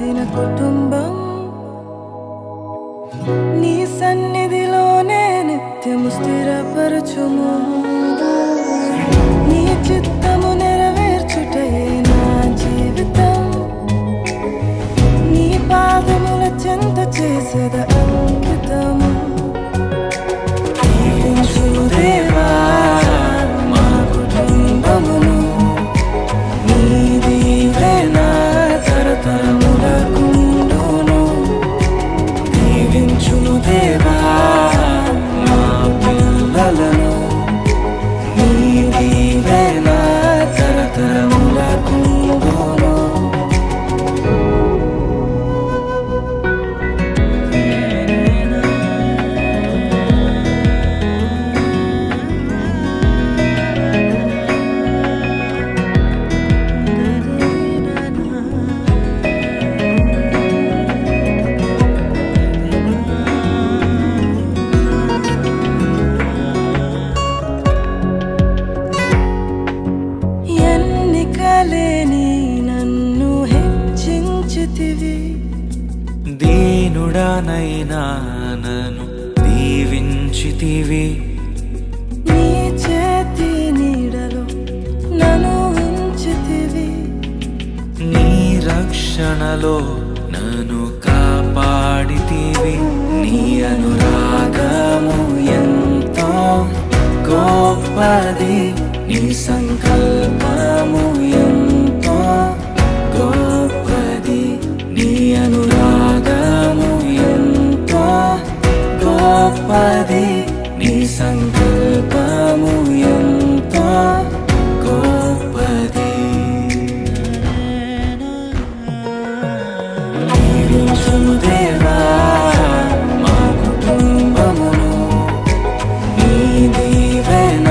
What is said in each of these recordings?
పొందిన కుటుంబం నీ సన్నిధిలోనే నిత్యము స్థిరపరచుము నీ చిత్తము నెరవేర్చుటయే నా జీవితం నీ పాదముల చెంత చేసేద అంకితము దీవించు దేవా మా కుటుంబమును నీ దీవెన తరతరములకుండును దీవించును దేవా మా పిల్లలను నీ దీవెన తరతరములకుండును ఎన్నికలేని నన్ను హెచ్చించితివి దీనుడనైనా నన్ను దీవించితివి నీ చేతి నీడలో నన్ను ఉంచితివి నీ రక్షణలో నన్ను కాపాడితివి నీ అనురాగము ఎంతో గొప్పది నీ సంకల్పము ఎంతో గొప్పది నీ అనురాగము ఎంతో గొప్పది నీ సంకల్పము ఎంతో గొప్పది దీవించుము దేవా మా కుటుంబమును నీ దీవెన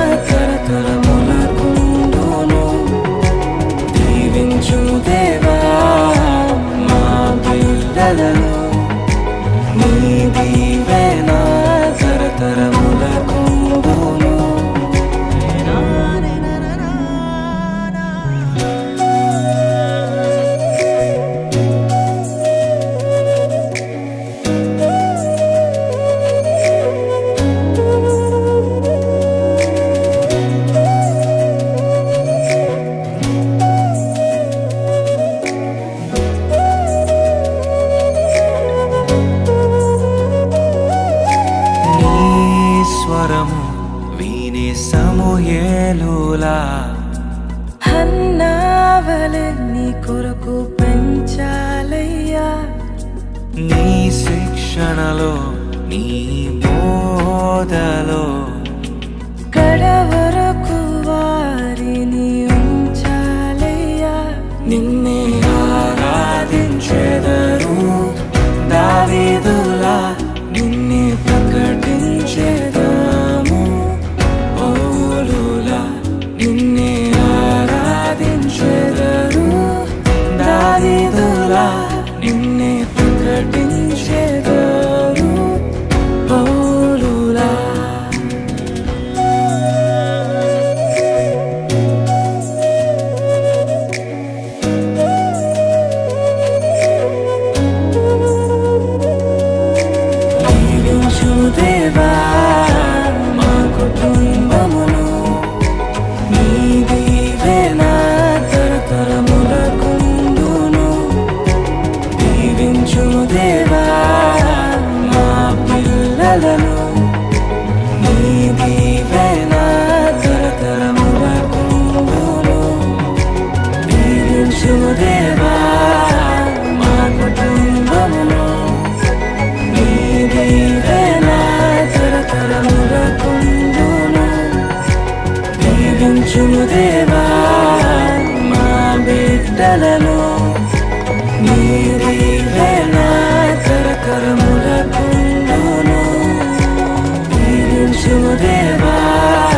తరతరములకుండును దీవించుము దేవా మా పిల్లలను నీ దీవెన తరతరములకుండును నీ స్వరము వినే సమూహేలులా హన్నావలే నీ కొరకు పెంచాలయ్యా నీ శిక్షణలో నీ బోధలో కడవరకు వారిని ఉంచాలయ్యా నిన్నే ఆరాధించెదరు దావీదులా నిన్నే ప్రకటించెదాము పౌలులా నిన్నే ఆరాధించెదరు దావీదులా నిన్నే ప్రకటించెదరు పౌలులా దీవించు దేవా మా కుటుంబమును నీ దీవెన తరతరములకుండును దీవించు దేవా మా పిల్లలను నీ దీవెన తరతరములకుండును దీవించు దేవా మా కుటుంబమును నీ దీవెన తరతరములకుండును దీవించుము దేవా మా బిడ్డలను నీ దీవెన తరతరములకుండును దీవించుము దేవా